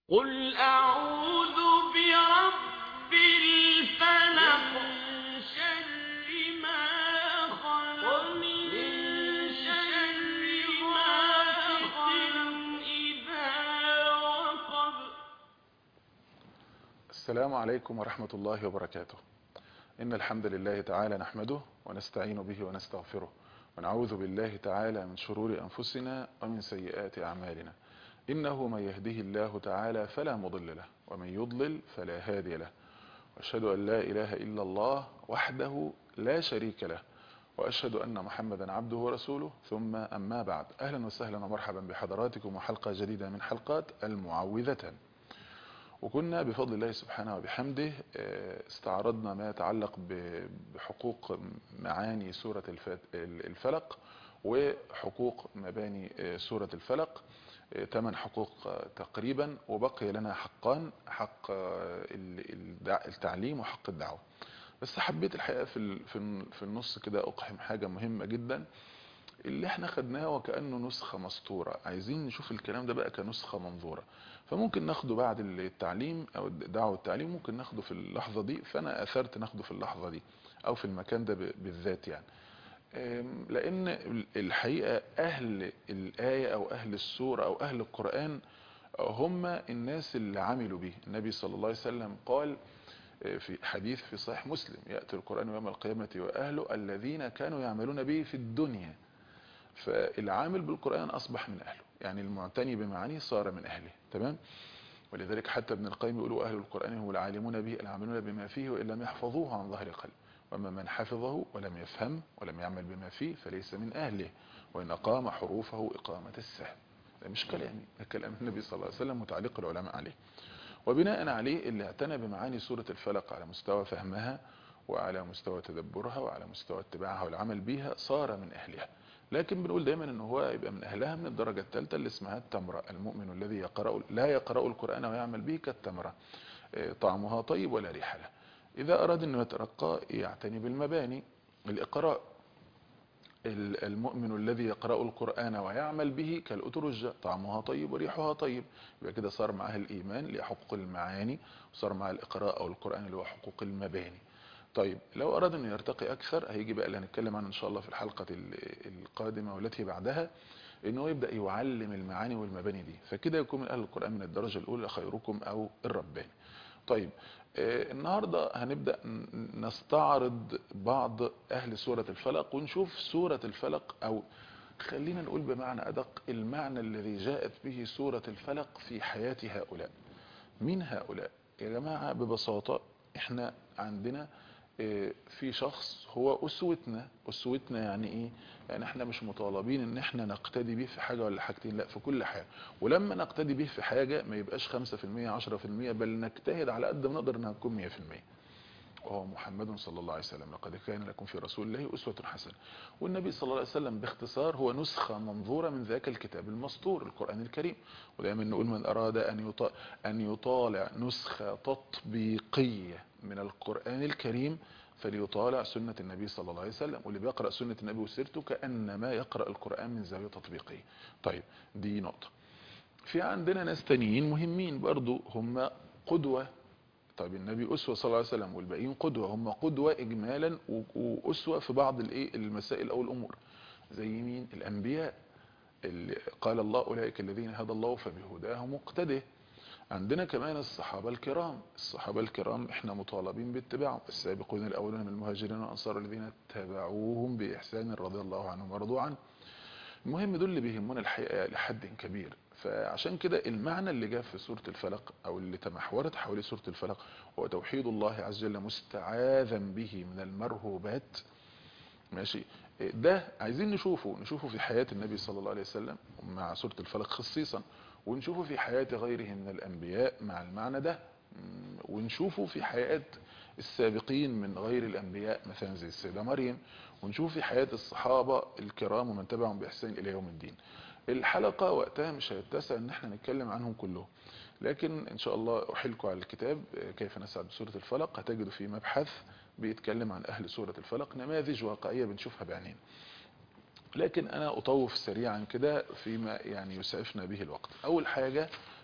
قل أعوذ برب الفلق من شر ما خلق ومن شر غاسق إذا وقب السلام عليكم ورحمة الله وبركاته إن الحمد لله تعالى نحمده ونستعين به ونستغفره ونعوذ بالله تعالى من شرور أنفسنا ومن سيئات أعمالنا إنه من يهده الله تعالى فلا مضل له ومن يضلل فلا هادي له وأشهد أن لا إله إلا الله وحده لا شريك له وأشهد أن محمدا عبده ورسوله ثم أما بعد أهلا وسهلا ومرحبا بحضراتكم وحلقة جديدة من حلقات المعوذتان وكنا بفضل الله سبحانه وبحمده استعرضنا ما يتعلق بحقوق معاني سورة الفلق وحقوق مباني سورة الفلق ثمان حقوق تقريبا وبقي لنا حقان حق التعليم وحق الدعوة بس حبيت الحقيقة في في النص كده أقحم حاجة مهمة جدا اللي احنا خدناه وكأنه نسخة مسطورة عايزين نشوف الكلام ده بقى كنسخة منظورة فممكن ناخده بعد التعليم او الدعوة والتعليم ممكن ناخده في اللحظة دي فانا اثرت ناخده في اللحظة دي او في المكان ده بالذات يعني لان الحقيقة اهل الآية او اهل السورة او اهل القرآن هم الناس اللي عملوا به النبي صلى الله عليه وسلم قال في حديث في صحيح مسلم يأتي القرآن يوم القيامة وأهله الذين كانوا يعملون به في الدنيا فالعامل بالقرآن أصبح من أهله يعني المعتني بمعانيه صار من أهله تمام ولذلك حتى ابن القيم يقولوا أهل القرآن هم العالمون به العاملون بما فيه وإن لم يحفظوه عن ظهر قلب وأما من حفظه ولم يفهم ولم يعمل بما فيه فليس من أهله وإن أقام حروفه إقامة السهم ده مش كلامي ده كلام النبي صلى الله عليه وسلم متعلق العلماء عليه وبناء عليه اللي اعتنى بمعاني سورة الفلق على مستوى فهمها وعلى مستوى تدبرها وعلى مستوى اتباعها والعمل بيها صار من أهلها لكن بنقول دايما ان هو يبقى من اهلها من الدرجة الثالثة اللي اسمها التمرة المؤمن الذي يقرأ لا يقرأ القرآن ويعمل به كالتمرة طعمها طيب ولا ريح له اذا اراد انه يترقى يعتني بالمباني الاقراء المؤمن الذي يقرأ القرآن ويعمل به كالأترجة طعمها طيب وريحها طيب يبقى كده صار معها الإيمان اللي حقوق المعاني وصار معها الإقراء أو القرآن اللي هو حقوق المباني طيب لو أراد أنه يرتقي أكثر هيجي بقى اللي هنتكلم عنه إن شاء الله في الحلقة القادمة والتي بعدها أنه يبدأ يعلم المعاني والمباني دي فكده يكون من أهل القرآن من الدرجة الأولى خيركم أو الرباني طيب آه النهاردة هنبدأ نستعرض بعض أهل سورة الفلق ونشوف سورة الفلق أو خلينا نقول بمعنى أدق المعنى الذي جاءت به سورة الفلق في حياة هؤلاء مين هؤلاء يا جماعة ببساطة احنا عندنا في شخص هو أسوتنا أسوتنا يعني إيه يعني احنا مش مطالبين ان احنا نقتدي به في حاجة ولا حاجتين لا في كل حاجة ولما نقتدي به في حاجة ما يبقاش 5% 10% بل نجتهد على قد ما نقدر انها تكون 100% وهو محمد صلى الله عليه وسلم لقد كان لكم في رسول الله أسوة حسنة والنبي صلى الله عليه وسلم باختصار هو نسخة منظورة من ذاك الكتاب المسطور القرآن الكريم ودائما نقول من أراد أن أن يطالع نسخة تطبيقية من القرآن الكريم فليطالع سنة النبي صلى الله عليه وسلم واللي بيقرأ سنة النبي وسيرته كأنما يقرأ القرآن من زاوية تطبيقية طيب دي نقطة في عندنا ناس تانيين مهمين برضو هم قدوة طيب النبي أسوة صلى الله عليه وسلم والباقيين قدوة هم قدوة إجمالا وأسوة في بعض الايه المسائل أو الأمور زي مين الأنبياء اللي قال الله أولئك الذين هدى الله فبهداه مقتده عندنا كمان الصحابة الكرام الصحابة الكرام احنا مطالبين باتباعهم السابقون الأولون من المهاجرين والأنصار الذين اتبعوهم بإحسان رضي الله عنهم ورضوا عنه المهم دول اللي بيهمونا الحقيقة لحد كبير فعشان كده المعنى اللي جاء في سورة الفلق او اللي تمحورت حوالي سورة الفلق هو توحيد الله عز وجل مستعاذا به من المرهوبات ماشي ده عايزين نشوفه نشوفه في حياة النبي صلى الله عليه وسلم مع سورة الفلق خصيصا ونشوفه في حياة غيره من الأنبياء مع المعنى ده ونشوفه في حياة السابقين من غير الأنبياء مثلا زي السيدة مريم ونشوف في حياة الصحابة الكرام ومن تبعهم بإحسان إلى يوم الدين الحلقة وقتها مش هيتسع ان احنا نتكلم عنهم كلهم لكن ان شاء الله احيلكم على الكتاب كيف نسعد بسورة الفلق هتجدوا فيه مبحث بيتكلم عن اهل سورة الفلق نماذج واقعية بنشوفها بعينين لكن انا اطوف سريعا كده فيما يعني يسعفنا به الوقت اول حاجة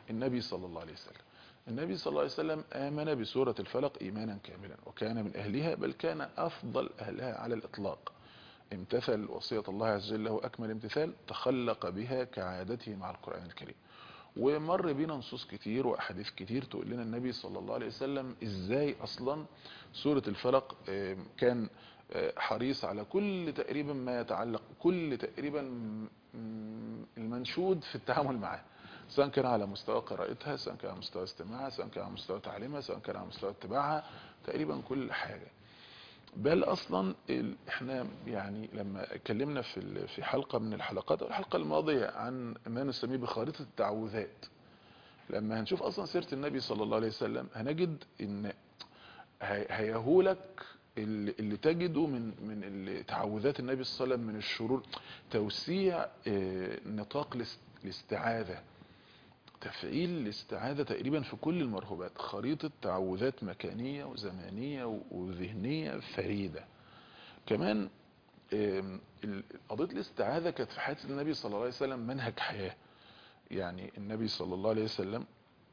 النبي صلى الله عليه وسلم النبي صلى الله عليه وسلم آمن بسورة الفلق إيمانا كاملا وكان من أهلها بل كان أفضل أهلها على الإطلاق امتثل وصية الله عز وجل له أكمل امتثال تخلق بها كعادته مع القرآن الكريم ومر بينا نصوص كتير وأحاديث كتير تقول لنا النبي صلى الله عليه وسلم إزاي أصلا سورة الفلق آم، كان آه، حريص على كل تقريبا ما يتعلق كل تقريبا م- المنشود في التعامل معاه سواء كان على مستوى قراءتها سواء كان على مستوى استماعها سواء كان على مستوى تعليمها سواء كان على مستوى اتباعها تقريبا كل حاجة بل اصلا ال- احنا يعني لما اتكلمنا في ال- في حلقة من الحلقات او الحلقة الماضية عن ما نسميه بخارطة التعوذات لما هنشوف اصلا سيرة النبي صلى الله عليه وسلم هنجد ان هي- هيهولك اللي اللي تجده من من ال- تعوذات النبي صلى الله عليه وسلم من الشرور توسيع آه، نطاق الاست- الاستعاذة تفعيل الاستعاذة تقريبا في كل المرهوبات خريطة تعوذات مكانية وزمانية و- وذهنية فريدة كمان آم، ال- قضية الاستعاذة كانت في حياة النبي صلى الله عليه وسلم منهج حياة يعني النبي صلى الله عليه وسلم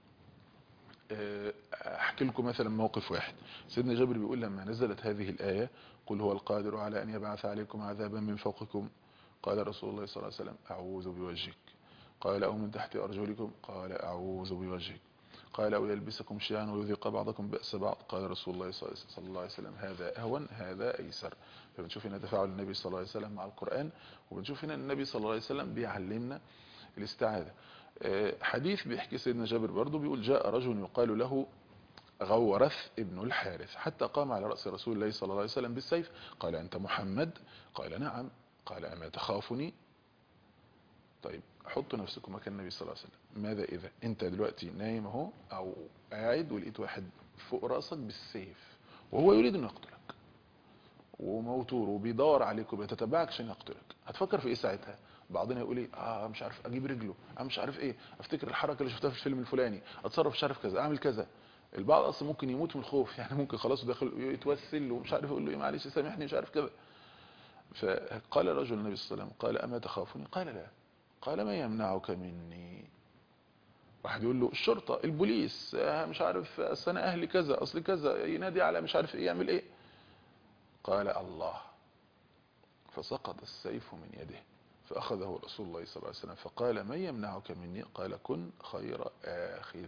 آه، احكي لكم مثلا موقف واحد سيدنا جابر بيقول لما نزلت هذه الآية قل هو القادر على أن يبعث عليكم عذابا من فوقكم قال رسول الله صلى الله عليه وسلم أعوذ بوجهك قال أو من تحت أرجلكم قال أعوذ بوجهك قال أو يلبسكم شيئا ويذيق بعضكم بأس بعض قال رسول الله صلى الله عليه وسلم هذا أهون هذا أيسر فبنشوف هنا تفاعل النبي صلى الله عليه وسلم مع القرآن وبنشوف هنا النبي صلى الله عليه وسلم بيعلمنا الاستعاذة آه، حديث بيحكي سيدنا جابر برضو بيقول جاء رجل يقال له غورث ابن الحارث حتى قام على رأس رسول الله صلى الله عليه وسلم بالسيف قال أنت محمد قال نعم قال أما تخافني طيب حطوا نفسكم مكان النبي صلى الله عليه وسلم ماذا إذا أنت دلوقتي نايم اهو أو قاعد ولقيت واحد فوق رأسك بالسيف وهو يريد أن يقتلك وموتور وبيدور عليك وبيتتبعك عشان يقتلك هتفكر في ايه ساعتها بعضنا يقول ايه اه مش عارف اجيب رجله اه مش عارف ايه افتكر الحركه اللي شفتها في الفيلم الفلاني اتصرف مش عارف كذا اعمل كذا البعض اصلا ممكن يموت من الخوف يعني ممكن خلاص داخل يتوسل ومش عارف يقول له ايه معلش سامحني مش عارف كذا فقال رجل النبي صلى الله عليه وسلم قال اما تخافني قال لا قال ما يمنعك مني واحد يقول له الشرطه البوليس آه مش عارف اصل انا اهلي كذا اصل كذا ينادي على مش عارف ايه يعمل ايه قال الله فسقط السيف من يده فأخذه رسول الله صلى الله عليه وسلم فقال من يمنعك مني قال كن خير آخذ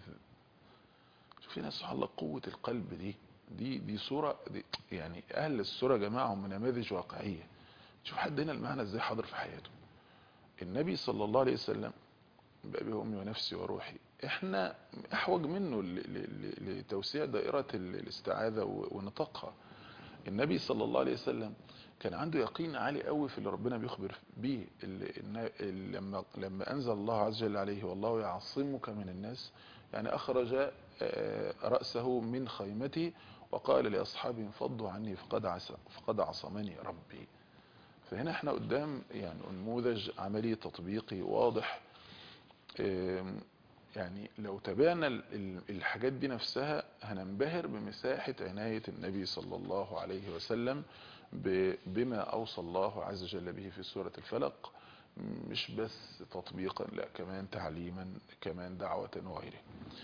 شوف هنا سبحان الله قوة القلب دي دي دي صورة دي يعني أهل الصورة جماعة من نماذج واقعية شوف حد هنا المعنى ازاي حاضر في حياته النبي صلى الله عليه وسلم بأبي وأمي ونفسي وروحي احنا أحوج منه ل- ل- ل- لتوسيع دائرة ال- الاستعاذة و- ونطاقها النبي صلى الله عليه وسلم كان عنده يقين عالي قوي في اللي ربنا بيخبر بيه اللي اللي لما لما انزل الله عز وجل عليه والله يعصمك من الناس يعني اخرج آه، راسه من خيمته وقال لاصحابه انفضوا عني فقد عص فقد عصمني ربي فهنا احنا قدام يعني نموذج عملي تطبيقي واضح آم، يعني لو تابعنا ال- ال- الحاجات دي نفسها هننبهر بمساحة عناية النبي صلى الله عليه وسلم ب- بما أوصى الله عز وجل به في سورة الفلق مش بس تطبيقا لا كمان تعليما كمان دعوة وغيره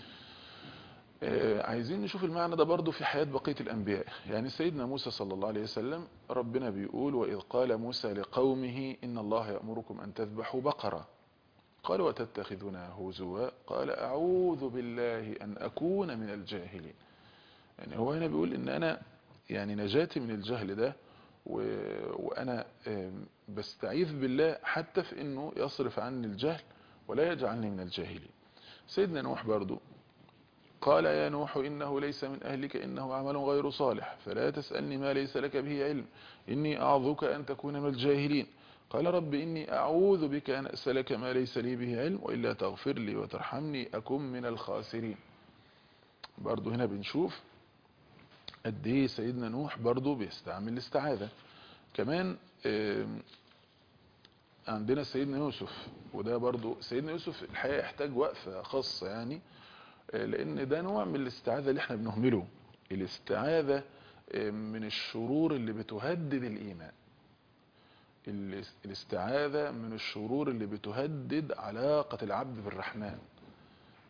آه، عايزين نشوف المعنى ده برضو في حياة بقية الأنبياء يعني سيدنا موسى صلى الله عليه وسلم ربنا بيقول وإذ قال موسى لقومه إن الله يأمركم أن تذبحوا بقرة قال وتتخذنا هزوا قال أعوذ بالله أن أكون من الجاهلين يعني هو هنا بيقول إن أنا يعني نجاتي من الجهل ده و... وأنا آم، بستعيذ بالله حتى في إنه يصرف عني الجهل ولا يجعلني من الجاهلين سيدنا نوح برضو قال يا نوح إنه ليس من أهلك إنه عمل غير صالح فلا تسألني ما ليس لك به علم إني أعظك أن تكون من الجاهلين قال رب إني أعوذ بك أن أسألك ما ليس لي به علم وإلا تغفر لي وترحمني أكن من الخاسرين برضو هنا بنشوف قد ايه سيدنا نوح برضو بيستعمل الاستعاذة كمان آم، عندنا سيدنا يوسف وده برضو سيدنا يوسف الحقيقة يحتاج وقفة خاصة يعني آه، لان ده نوع من الاستعاذة اللي احنا بنهمله الاستعاذة آه، من الشرور اللي بتهدد الايمان الاس- الاستعاذة من الشرور اللي بتهدد علاقة العبد بالرحمن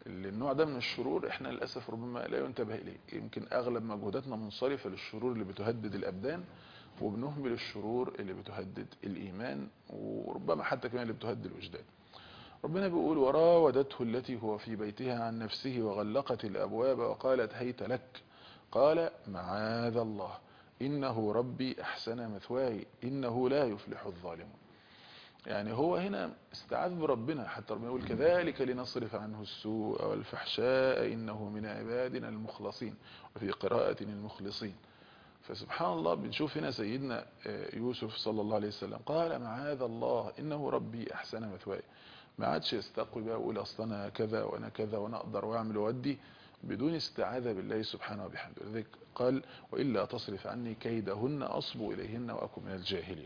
اللي النوع ده من الشرور احنا للاسف ربما لا ينتبه اليه يمكن اغلب مجهوداتنا منصرفه للشرور اللي بتهدد الابدان وبنهمل الشرور اللي بتهدد الايمان وربما حتى كمان اللي بتهدد الوجدان ربنا بيقول وراودته التي هو في بيتها عن نفسه وغلقت الابواب وقالت هيت لك قال معاذ الله انه ربي احسن مثواي انه لا يفلح الظالمون يعني هو هنا استعاذ بربنا حتى ربنا يقول كذلك لنصرف عنه السوء والفحشاء إنه من عبادنا المخلصين وفي قراءة المخلصين فسبحان الله بنشوف هنا سيدنا يوسف صلى الله عليه وسلم قال معاذ الله إنه ربي أحسن مثواي ما عادش يستقوي بقى ويقول أصل أنا كذا وأنا كذا وأنا أقدر وأعمل وأدي بدون استعاذة بالله سبحانه وبحمده لذلك قال وإلا تصرف عني كيدهن أصب إليهن وأكون من الجاهلين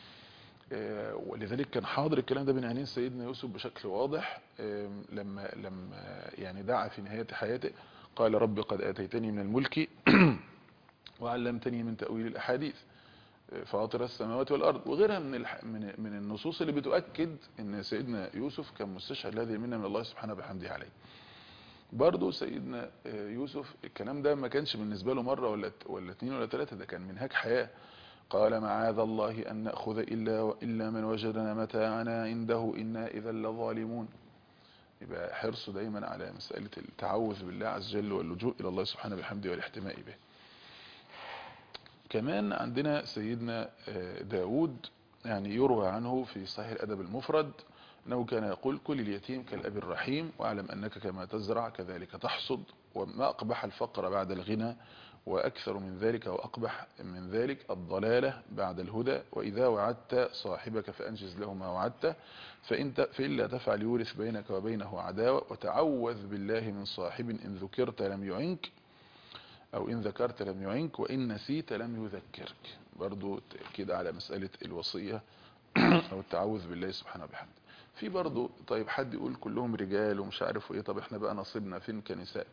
ولذلك كان حاضر الكلام ده بين عينين سيدنا يوسف بشكل واضح لما لما يعني دعا في نهاية حياته قال رب قد آتيتني من الملك وعلمتني من تأويل الأحاديث فاطر السماوات والأرض وغيرها من من من النصوص اللي بتؤكد ان سيدنا يوسف كان مستشهد هذه المنه من الله سبحانه وبحمده عليه برضه سيدنا يوسف الكلام ده ما كانش بالنسبة له مرة ولا ولا اثنين ولا ثلاثة ده كان منهاج حياة قال معاذ الله أن نأخذ إلا, إلا من وجدنا متاعنا عنده إنا إذا لظالمون يبقى حرصه دايما على مسألة التعوذ بالله عز وجل واللجوء إلى الله سبحانه بحمده والاحتماء به كمان عندنا سيدنا داود يعني يروى عنه في صحيح الأدب المفرد أنه كان يقول كل اليتيم كالأب الرحيم واعلم أنك كما تزرع كذلك تحصد وما أقبح الفقر بعد الغنى وأكثر من ذلك وأقبح من ذلك الضلالة بعد الهدى وإذا وعدت صاحبك فأنجز له ما وعدته فإن فإلا تفعل يورث بينك وبينه عداوة وتعوذ بالله من صاحب إن ذكرت لم يعنك أو إن ذكرت لم يعنك وإن نسيت لم يذكرك برضو تأكيد على مسألة الوصية أو التعوذ بالله سبحانه وبحمده في برضو طيب حد يقول كلهم رجال ومش عارف ايه طب احنا بقى نصيبنا فين كنساء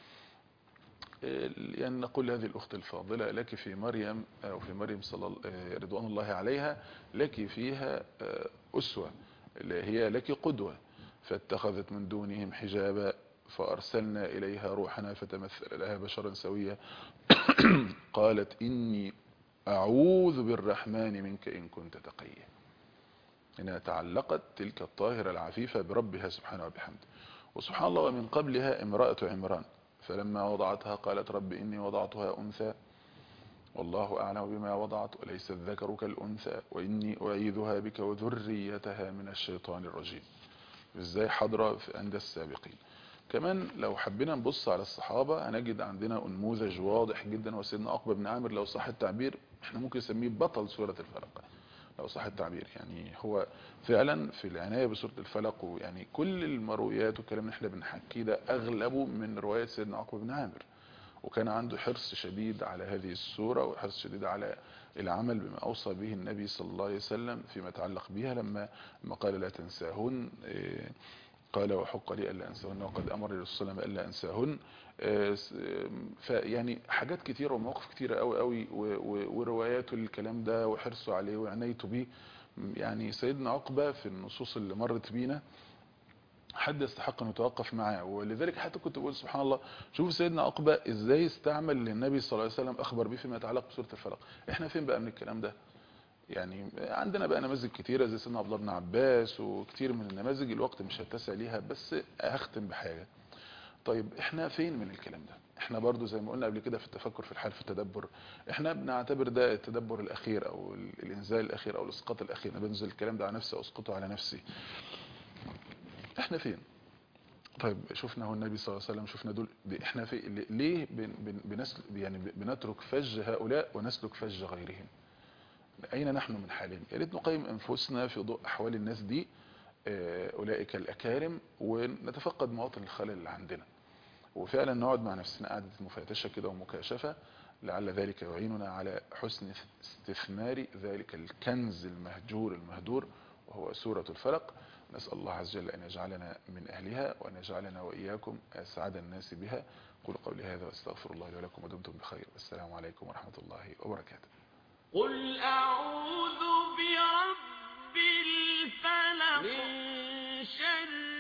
يعني نقول هذه الأخت الفاضلة لك في مريم أو في مريم صلى رضوان الله عليها لك فيها أسوة هي لك قدوة فاتخذت من دونهم حجابا فأرسلنا إليها روحنا فتمثل لها بشرا سويا قالت إني أعوذ بالرحمن منك إن كنت تقيا إنها تعلقت تلك الطاهرة العفيفة بربها سبحانه وبحمده وسبحان الله ومن قبلها امرأة عمران فلما وضعتها قالت رب إني وضعتها أنثى والله أعلم بما وضعت وليس الذكر كالأنثى وإني أعيذها بك وذريتها من الشيطان الرجيم ازاي حضرة عند السابقين كمان لو حبينا نبص على الصحابة هنجد عندنا نموذج واضح جدا وسيدنا عقبة بن عامر لو صح التعبير احنا ممكن نسميه بطل سورة الفلق لو صح التعبير يعني هو فعلا في العناية بسورة الفلق ويعني كل المرويات والكلام اللي احنا بنحكيه ده اغلبه من روايات سيدنا عقبة بن عامر وكان عنده حرص شديد على هذه السورة وحرص شديد على العمل بما أوصى به النبي صلى الله عليه وسلم فيما يتعلق بها لما ما قال لا تنساهن قال وحق لي ألا أنساهن وقد أمر لي الصلاة ألا أنساهن فيعني حاجات كتيرة ومواقف كتيرة قوي قوي ورواياته الكلام ده وحرصه عليه وعنايته بيه يعني سيدنا عقبة في النصوص اللي مرت بينا حد يستحق ان يتوقف معاه ولذلك حتى كنت بقول سبحان الله شوف سيدنا عقبة ازاي استعمل للنبي صلى الله عليه وسلم اخبر به فيما يتعلق بسورة الفلق احنا فين بقى من الكلام ده يعني عندنا بقى نماذج كتيرة زي سيدنا عبد الله بن عباس وكتير من النماذج الوقت مش هتسع ليها بس هختم بحاجة طيب احنا فين من الكلام ده احنا برضو زي ما قلنا قبل كده في التفكر في الحال في التدبر احنا بنعتبر ده التدبر الاخير او الانزال الاخير او الاسقاط الاخير انا بنزل الكلام ده على نفسي او اسقطه على نفسي احنا فين طيب شفنا هو النبي صلى الله عليه وسلم شفنا دول دي احنا في ليه بن بن بنسل يعني بنترك فج هؤلاء ونسلك فج غيرهم اين نحن من حالهم يا ريت نقيم انفسنا في ضوء احوال الناس دي اولئك الاكارم ونتفقد مواطن الخلل اللي عندنا وفعلا نقعد مع نفسنا قعده مفاتشه كده ومكاشفه لعل ذلك يعيننا على حسن استثمار ذلك الكنز المهجور المهدور وهو سورة الفلق نسأل الله عز وجل أن يجعلنا من أهلها وأن يجعلنا وإياكم أسعد الناس بها قل قولي هذا واستغفر الله لي ولكم ودمتم بخير والسلام عليكم ورحمة الله وبركاته قل أعوذ برب الفلق من شر